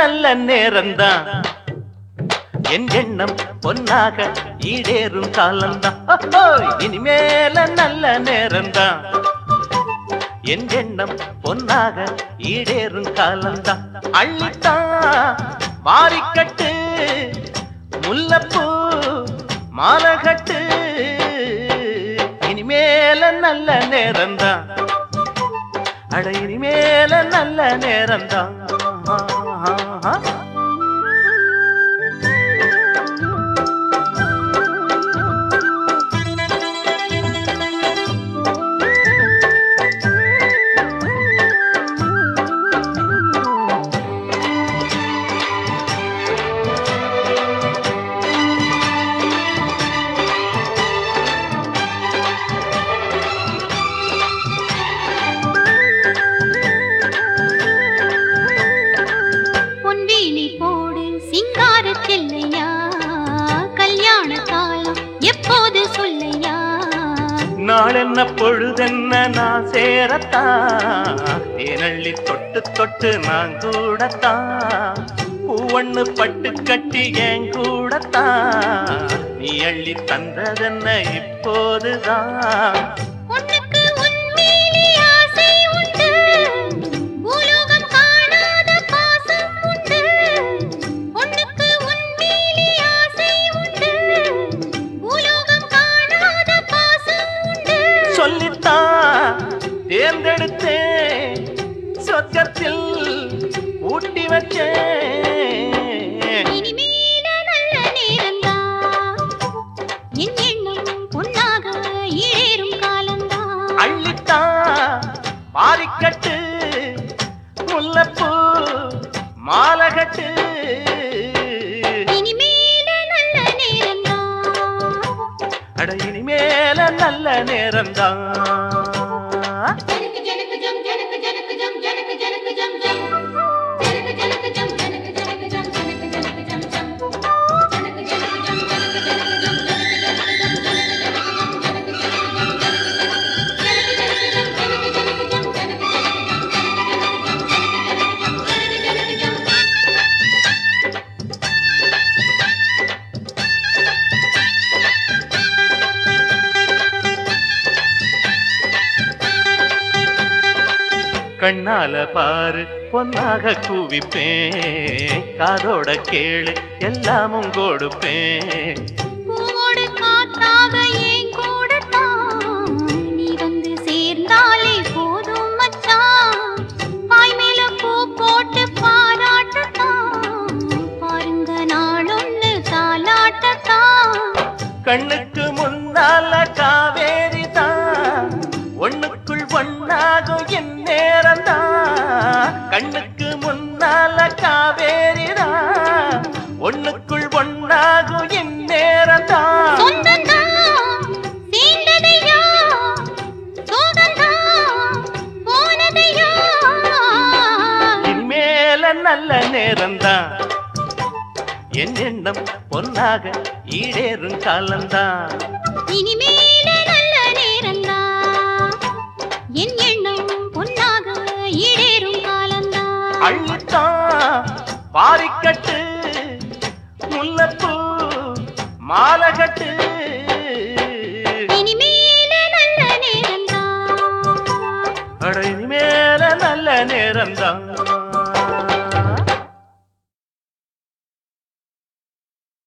நல்ல நேரம்தான் என் எண்ணம் பொன்னாக ஈடேறும் காலம்தான் ஓஹோ, இனிமேல நல்ல நேரம்தான் என் எண்ணம் பொன்னாக ஈடேறும் காலம்தான் அள்ளித்தான் மாறிக்கட்டு முல்லப்பூ மாலகட்டு இனிமேல நல்ல நேரம்தான் அட இனிமேல நல்ல நேரம்தான் பொன்வேலி போடு சிங்கார செல்லையா கல்யாண காலம் எப்போது சொல்லையா நாளென்ன பொழுதென்ன நான் சேரத்தான் தேனள்ளி தொட்டு தொட்டு நான் கூடத்தான் பூவண்ணு பட்டு கட்டி என் கூடத்தான் நீ அள்ளி தந்ததென்ன இப்போதுதான் உனக்கு உன்மேலே ஆசை உண்டு பூலோகம் காணாத பாசம் உண்டு உனக்கு உன்மேலே ஆசை உண்டு பூலோகம் காணாத பாசம் உண்டு சொல்லித்தான் தேர்ந்தெடுத்தேன் சொர்க்கத்தில் ஊட்டி வச்சேன் இனிமேல நல்ல நேரம்தான் என் எண்ணம் பொன்னாக ஈழேறும் காலம்தான் அள்ளித்தான் மாறிக்கட்டு முல்லப்பூ மாலகட்டு இனிமேல நல்ல நேரம்தான் அட இனிமேல நல்ல நேரம்தான் ஜனக்கு ஜனக்கு ஜம் ஜனக்கு ஜனக்கு ஜம் ஜனக்கு ஜனக்கு ஜம் ஜம் ஜனக்கு ஜனக்கு ஜம் ஜனக்கு ஜனக்கு ஜம் ஜனக்கு ஜனக்கு ஜம் ஜம் ஜனக்கு ஜனக்கு ஜம் ஜனக்கு ஜனக்கு ஜம் ஜனக்கு ஜனக்கு ஜம் ஜனக்கு ஜனக்கு ஜம் ஜனக்கு ஜனக்கு ஜம் ஜனக்கு ஜனக்கு ஜம் ஜனக்கு ஜனக்கு ஜம் ஜனக்கு ஜனக்கு ஜம் ஜனக்கு ஜனக்கு ஜம் ஜனக்கு ஜனக்கு ஜம் ஜனக்கு ஜனக்கு ஜம் கண்ணால பாரு பொன்னாக கூவிப்பேன் காதோட கேளு எல்லாமும் கொடுப்பேன் பூவோடு காத்தாக என் கூடத்தான் நீ வந்து சேர்ந்தாலே போதும் மச்சான் பாய் மேல பூ போட்டு பாராட்டத்தான் பாருங்க நாளொன்னு தாலாட்டத்தான் கண்ணுக்கு முன்னால காவேரி தான் ஒண்ணுக்குள் ஒண்ணாகும் என் நேரம் தான் கண்ணுக்கு முன்னால காவேரி தான் ஒண்ணுக்குள் ஒண்ணாகும் என் நேரம் தான் சொந்தந்தான் சேர்ந்ததையா சோகந்தான் போனதையா இனிமேல நல்ல நேரம்தான் என் எண்ணம் பொன்னாக ஈடேறும் காலம்தான் இனிமேல நல்ல நேரம்தான் என் எண்ணம் பொன்னாக ஈடேறும் காலம்தான் அள்ளித்தான் பாரிக்கட்டு முல்லப்பூ மாலகட்டு இனிமேல நல்ல நேரம்தான் அட இனிமேல நல்ல நேரம்தான்